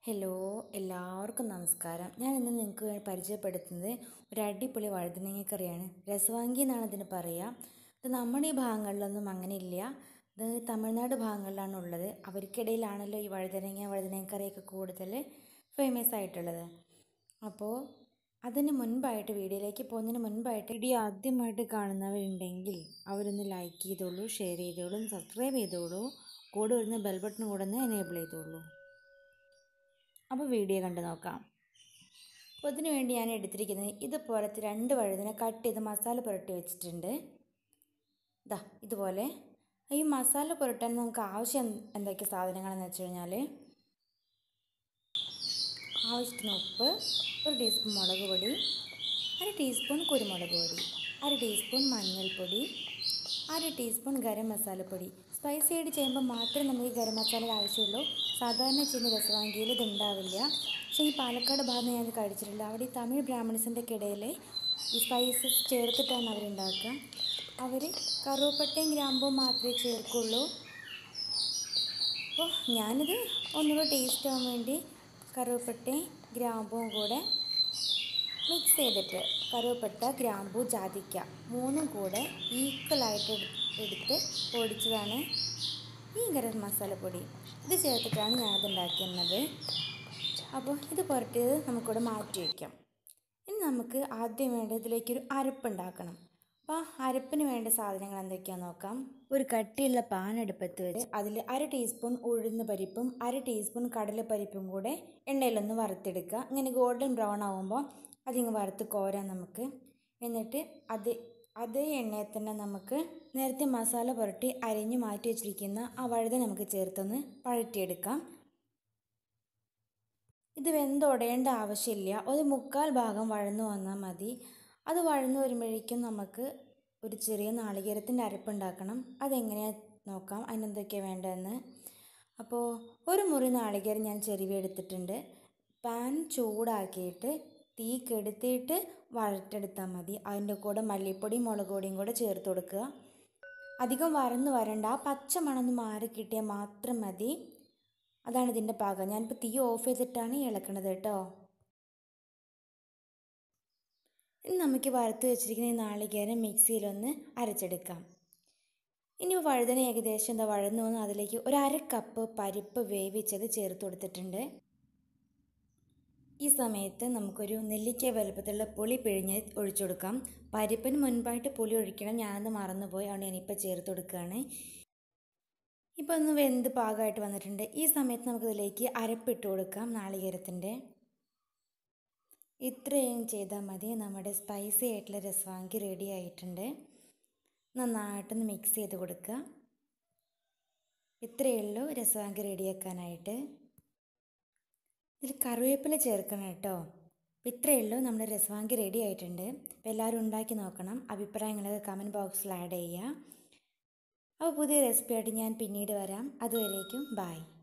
hello എല്ലാവർക്കും നമസ്കാരം ഞാൻ ഇന്ന് നിങ്ങൾക്ക് വേണ്ടി പരിചയപ്പെടുത്തുന്നത് ഒരു അടിപൊളി വഴുതനങ്ങ കറിയാണ് രസവാങ്കി എന്നാണ് ഇതിന് പറയുക ഇത് നമ്മുടെ ഈ ഭാഗങ്ങളിലൊന്നും അങ്ങനെ ഇല്ല ഇത് തമിഴ്നാട് ഭാഗങ്ങളിലാണ് ഉള്ളത് അവർക്കിടയിലാണല്ലോ ഈ വഴുതനങ്ങ വഴുതനങ്ങ കറിയൊക്കെ കൂടുതൽ ഫേമസ് ആയിട്ടുള്ളത് അപ്പോൾ അതിന് മുൻപായിട്ട് വീഡിയോയിലേക്ക് പോകുന്നതിന് മുൻപായിട്ട് വീഡിയോ ആദ്യമായിട്ട് കാണുന്നവരുണ്ടെങ്കിൽ അവരൊന്ന് ലൈക്ക് ചെയ്തോളൂ ഷെയർ ചെയ്തോളൂ സബ്സ്ക്രൈബ് ചെയ്തോളൂ കൂടെ വരുന്ന ബെൽ ബട്ടൺ കൂടെ ഒന്ന് എനേബിൾ ചെയ്തോളൂ അപ്പോൾ വീഡിയോ കണ്ടു നോക്കാം അപ്പോൾ ഇതിനു വേണ്ടി ഞാൻ എടുത്തിരിക്കുന്നത് ഇതുപോലത്തെ രണ്ട് വഴുതിന കട്ട് ചെയ്ത് മസാല പുരട്ടി വെച്ചിട്ടുണ്ട് ഇതാ ഇതുപോലെ ഈ മസാല പുരട്ടാൻ നമുക്ക് ആവശ്യം എന്തൊക്കെ സാധനങ്ങളെന്ന് വെച്ച് കഴിഞ്ഞാൽ ആവശ്യത്തിന് ഉപ്പ് ഒരു ടീസ്പൂൺ മുളക് പൊടി അര ടീസ്പൂൺ കുരുമുളക് പൊടി അര ടീസ്പൂൺ മഞ്ഞൾപ്പൊടി അര ടീസ്പൂൺ ഗരം മസാലപ്പൊടി സ്പൈസി ആയിട്ട് ചെയ്യുമ്പോൾ മാത്രമേ നമുക്ക് ഗരം മസാലയുടെ ആവശ്യമുള്ളൂ സാധാരണ ചെയ്യുന്ന രസവാങ്കിയിൽ ഇത് ഉണ്ടാവില്ല പക്ഷേ ഈ പാലക്കാട് ഭാഗത്ത് ഞാൻ ഇത് കഴിച്ചിട്ടില്ല അവിടെ ഈ തമിഴ് ബ്രാഹ്മൺസിൻ്റെ ഇടയിൽ ഈ സ്പൈസസ് ചേർത്തിട്ടാണ് അവരുണ്ടാക്കുക അവർ കറുവപ്പട്ടയും ഗ്രാമ്പും മാത്രമേ ചേർക്കുള്ളൂ അപ്പോൾ ഞാനിത് ഒന്നുകൂടെ ടേസ്റ്റ് ആവാൻ വേണ്ടി കറുവപ്പട്ടയും ഗ്രാമ്പും കൂടെ മിക്സ് ചെയ്തിട്ട് കറുവപ്പട്ട ഗ്രാമ്പു ജാതിക്ക മൂന്നും കൂടെ ഈക്വലായിട്ട് എടുത്ത് പൊടിച്ചതാണ് ഈ ഗരം മസാലപ്പൊടി ഇത് ചേർത്തിട്ടാണ് ഞാനത് ഉണ്ടാക്കുന്നത് അപ്പോൾ ഇത് പുരട്ടിയത് നമുക്കിവിടെ മാറ്റി വയ്ക്കാം ഇനി നമുക്ക് ആദ്യം വേണ്ടത് ഇതിലേക്കൊരു അരപ്പുണ്ടാക്കണം അപ്പോൾ ആ അരപ്പിന് വേണ്ട സാധനങ്ങൾ എന്തൊക്കെയാണെന്ന് നോക്കാം ഒരു കട്ടിയുള്ള പാൻ അടുപ്പത്ത് വെച്ച് അതിൽ അര ടീസ്പൂൺ ഉഴുന്ന് പരിപ്പും അര ടീസ്പൂൺ കടലപ്പരിപ്പും കൂടെ എണ്ണയിലൊന്ന് വറുത്തെടുക്കുക ഇങ്ങനെ ഗോൾഡൻ ബ്രൗൺ ആകുമ്പോൾ അതിങ്ങ് വറുത്ത് കോരാം നമുക്ക് എന്നിട്ട് അത് അതേ എണ്ണയിൽ തന്നെ നമുക്ക് നേരത്തെ മസാല പുരട്ടി അരിഞ്ഞു മാറ്റി വെച്ചിരിക്കുന്ന ആ വഴുത നമുക്ക് ചേർത്തൊന്ന് വഴറ്റിയെടുക്കാം ഇത് വെന്തുടയേണ്ട ആവശ്യമില്ല ഒരു മുക്കാൽ ഭാഗം വഴന്നു വന്നാൽ മതി അത് വഴന്നു വരുമ്പോഴേക്കും നമുക്ക് ഒരു ചെറിയ നാളികേരത്തിൻ്റെ അരപ്പുണ്ടാക്കണം അതെങ്ങനെയാണ് നോക്കാം അതിനെന്തൊക്കെയാണ് വേണ്ടതെന്ന് അപ്പോൾ ഒരു മുറി നാളികേരം ഞാൻ ചെരുവി എടുത്തിട്ടുണ്ട് പാൻ ചൂടാക്കിയിട്ട് തീ കെടുത്തിയിട്ട് വഴറ്റെടുത്താൽ മതി അതിൻ്റെ കൂടെ മല്ലിപ്പൊടിയും മുളക് പൊടിയും കൂടെ ചേർത്ത് കൊടുക്കുക അധികം വരന്ന് വരണ്ട ആ പച്ച മണന്ന് മാറി കിട്ടിയാൽ മാത്രം മതി അതാണ് ഇതിൻ്റെ പാകം ഞാനിപ്പോൾ തീ ഓഫ് ചെയ്തിട്ടാണ് ഇളക്കണത് കേട്ടോ ഇനി നമുക്ക് വറുത്ത് വെച്ചിരിക്കുന്ന ഈ നാളികേരം മിക്സിയിലൊന്ന് അരച്ചെടുക്കാം ഇനി വഴുതന ഏകദേശം എന്താ വഴന്നു വന്ന് അതിലേക്ക് ഒരു അര കപ്പ് പരിപ്പ് വേവിച്ചത് ചേർത്ത് കൊടുത്തിട്ടുണ്ട് ഈ സമയത്ത് നമുക്കൊരു നെല്ലിക്ക വലുപ്പത്തിലുള്ള പുളി പിഴിഞ്ഞ് ഒഴിച്ചു കൊടുക്കാം പരിപ്പിന് മുൻപായിട്ട് പുളി ഒഴിക്കണം ഞാനത് മറന്നുപോയി അതുകൊണ്ട് ഞാനിപ്പോൾ ചേർത്ത് കൊടുക്കുകയാണ് ഇപ്പോൾ ഒന്ന് വെന്ത് പാകമായിട്ട് വന്നിട്ടുണ്ട് ഈ സമയത്ത് നമുക്കിതിലേക്ക് അരപ്പിട്ട് കൊടുക്കാം നാളികേരത്തിൻ്റെ ഇത്രയും ചെയ്താൽ മതി നമ്മുടെ സ്പൈസി ആയിട്ടുള്ള രസവാങ്കി റെഡി ആയിട്ടുണ്ട് നന്നായിട്ടൊന്ന് മിക്സ് ചെയ്ത് കൊടുക്കുക ഇത്രയേ ഉള്ളൂ രസവാങ്കി റെഡിയാക്കാനായിട്ട് ഇതിൽ കറിവേപ്പില ചേർക്കണം കേട്ടോ അപ്പോൾ ഇത്രയേ ഉള്ളൂ നമ്മുടെ രസവാങ്കി റെഡി ആയിട്ടുണ്ട് അപ്പോൾ എല്ലാവരും ഉണ്ടാക്കി നോക്കണം അഭിപ്രായങ്ങളൊക്കെ കമൻറ്റ് ബോക്സിൽ ആഡ് ചെയ്യുക അപ്പോൾ പുതിയ റെസിപ്പി ആയിട്ട് ഞാൻ പിന്നീട് വരാം അതുവരേക്കും ബായ്